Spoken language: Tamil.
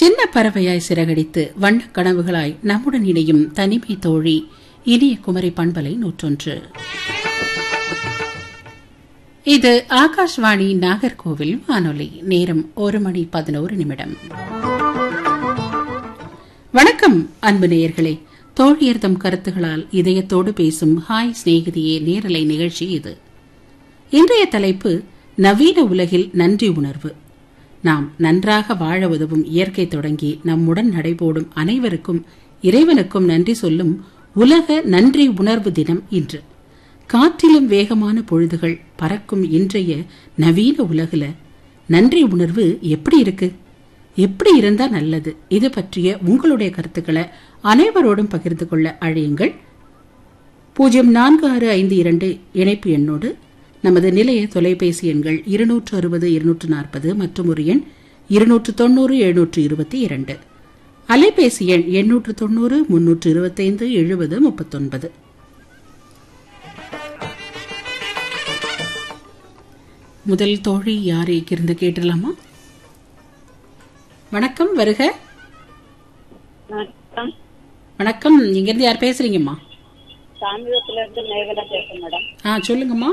சின்ன பறவையாய் சிறகடித்து வண்ணக் கனவுகளாய் நம்முடன் இணையும் தனிமை தோழி இனிய குமரி பண்பலை நூற்றொன்று இது ஆகாஷ்வாணி நாகர்கோவில் வானொலி நேரம் ஒரு மணி பதினோரு நிமிடம் வணக்கம் அன்பு நேயர்களே தோழியர்தம் கருத்துகளால் இதயத்தோடு பேசும் ஹாய் சிநேகிதியே நேரலை நிகழ்ச்சி இது இன்றைய தலைப்பு நவீன உலகில் நன்றி உணர்வு நாம் நன்றாக வாழ உதவும் இயற்கை தொடங்கி நம்முடன் நடைபோடும் அனைவருக்கும் இறைவனுக்கும் நன்றி சொல்லும் உலக நன்றி உணர்வு தினம் இன்று காற்றிலும் வேகமான பொழுதுகள் பறக்கும் இன்றைய நவீன உலகுல நன்றி உணர்வு எப்படி இருக்கு எப்படி இருந்தா நல்லது இது பற்றிய உங்களுடைய கருத்துக்களை அனைவரோடும் பகிர்ந்து கொள்ள அழையுங்கள் பூஜ்ஜியம் நான்கு ஆறு ஐந்து இரண்டு இணைப்பு எண்ணோடு நமது நிலைய தொலைபேசி எண்கள் இருநூற்று அறுபது இருநூற்று நாற்பது மற்றும் ஒரு எண் இருநூற்று தொண்ணூறு எழுநூற்று இருபத்தி இரண்டு அலைபேசி எண் எண்ணூற்று தொண்ணூறு முன்னூற்று இருபத்தைந்து எழுபது முப்பத்தொன்பது முதல் தோழி யார் இருந்து கேட்டுடலாமா வணக்கம் வருக வணக்கம் வணக்கம் இங்கிருந்து யார் பேசுறீங்கம்மா சாமிபுரத்துல இருந்து மேகலா பேசுறேன் மேடம் ஆ சொல்லுங்கம்மா